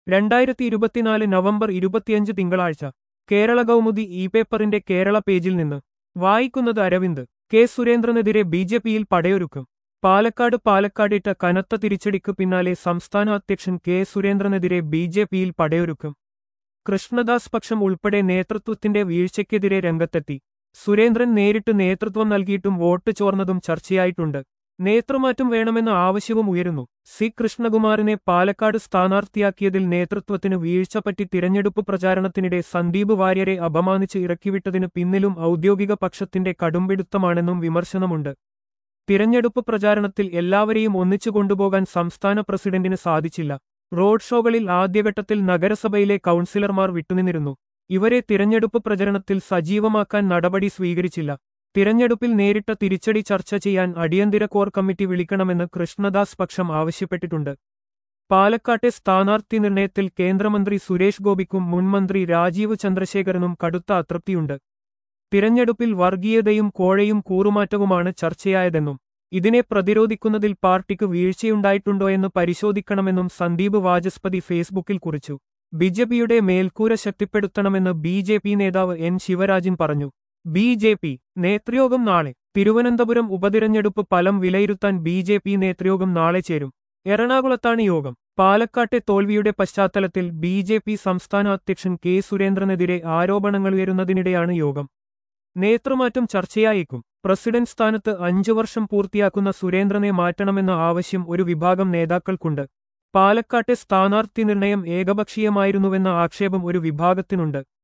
രണ്ടായിരത്തി ഇരുപത്തിനാല് നവംബർ ഇരുപത്തിയഞ്ച് തിങ്കളാഴ്ച കേരള കൗമുദി ഇ പേപ്പറിന്റെ കേരള പേജിൽ നിന്ന് വായിക്കുന്നത് അരവിന്ദ് കെ സുരേന്ദ്രനെതിരെ ബി ജെ പിയിൽ പടയൊരുക്കം പാലക്കാട് പാലക്കാടിട്ട കനത്ത തിരിച്ചടിക്ക് പിന്നാലെ സംസ്ഥാന അധ്യക്ഷൻ കെ സുരേന്ദ്രനെതിരെ ബി ജെ പിയിൽ പടയൊരുക്കം കൃഷ്ണദാസ് പക്ഷം ഉൾപ്പെടെ നേതൃത്വത്തിന്റെ വീഴ്ചയ്ക്കെതിരെ രംഗത്തെത്തി സുരേന്ദ്രൻ നേരിട്ട് നേതൃത്വം നൽകിയിട്ടും വോട്ട് ചോർന്നതും ചർച്ചയായിട്ടുണ്ട് നേതൃമാറ്റം വേണമെന്ന ആവശ്യവും ഉയരുന്നു സി കൃഷ്ണകുമാറിനെ പാലക്കാട് സ്ഥാനാർത്ഥിയാക്കിയതിൽ നേതൃത്വത്തിന് വീഴ്ച പറ്റി തിരഞ്ഞെടുപ്പ് പ്രചാരണത്തിനിടെ സന്ദീപ് വാര്യരെ അപമാനിച്ച് ഇറക്കിവിട്ടതിന് പിന്നിലും ഔദ്യോഗിക പക്ഷത്തിന്റെ കടുംപിടുത്തമാണെന്നും വിമർശനമുണ്ട് തിരഞ്ഞെടുപ്പ് പ്രചാരണത്തിൽ എല്ലാവരെയും ഒന്നിച്ചു കൊണ്ടുപോകാൻ സംസ്ഥാന പ്രസിഡന്റിന് സാധിച്ചില്ല റോഡ് ഷോകളിൽ ആദ്യഘട്ടത്തിൽ നഗരസഭയിലെ കൗൺസിലർമാർ വിട്ടുനിന്നിരുന്നു ഇവരെ തിരഞ്ഞെടുപ്പ് പ്രചരണത്തിൽ സജീവമാക്കാൻ നടപടി സ്വീകരിച്ചില്ല തിരഞ്ഞെടുപ്പിൽ നേരിട്ട തിരിച്ചടി ചർച്ച ചെയ്യാൻ അടിയന്തര കോർ കമ്മിറ്റി വിളിക്കണമെന്ന് കൃഷ്ണദാസ് പക്ഷം ആവശ്യപ്പെട്ടിട്ടുണ്ട് പാലക്കാട്ടെ സ്ഥാനാർത്ഥി നിർണയത്തിൽ കേന്ദ്രമന്ത്രി സുരേഷ് ഗോപിക്കും മുൻമന്ത്രി രാജീവ് ചന്ദ്രശേഖരനും കടുത്ത അതൃപ്തിയുണ്ട് തിരഞ്ഞെടുപ്പിൽ വർഗീയതയും കോഴയും കൂറുമാറ്റവുമാണ് ചർച്ചയായതെന്നും ഇതിനെ പ്രതിരോധിക്കുന്നതിൽ പാർട്ടിക്ക് വീഴ്ചയുണ്ടായിട്ടുണ്ടോയെന്ന് പരിശോധിക്കണമെന്നും സന്ദീപ് വാചസ്പതി ഫേസ്ബുക്കിൽ കുറിച്ചു ബിജെപിയുടെ മേൽക്കൂര ശക്തിപ്പെടുത്തണമെന്ന് ബി ജെ പി നേതാവ് എൻ ശിവരാജൻ പറഞ്ഞു ബി ജെ പി നേതൃയോഗം നാളെ തിരുവനന്തപുരം ഉപതിരഞ്ഞെടുപ്പ് ഫലം വിലയിരുത്താൻ ബി ജെ പി നേതൃയോഗം നാളെ ചേരും എറണാകുളത്താണ് യോഗം പാലക്കാട്ടെ തോൽവിയുടെ പശ്ചാത്തലത്തിൽ ബി ജെ പി സംസ്ഥാന അധ്യക്ഷൻ കെ സുരേന്ദ്രനെതിരെ ആരോപണങ്ങൾ ഉയരുന്നതിനിടെയാണ് യോഗം നേതൃമാറ്റം ചർച്ചയായേക്കും പ്രസിഡന്റ് സ്ഥാനത്ത് അഞ്ചു വർഷം പൂർത്തിയാക്കുന്ന സുരേന്ദ്രനെ മാറ്റണമെന്ന ആവശ്യം ഒരു വിഭാഗം നേതാക്കൾക്കുണ്ട് പാലക്കാട്ടെ സ്ഥാനാർത്ഥി നിർണയം ഏകപക്ഷീയമായിരുന്നുവെന്ന ആക്ഷേപം ഒരു വിഭാഗത്തിനുണ്ട്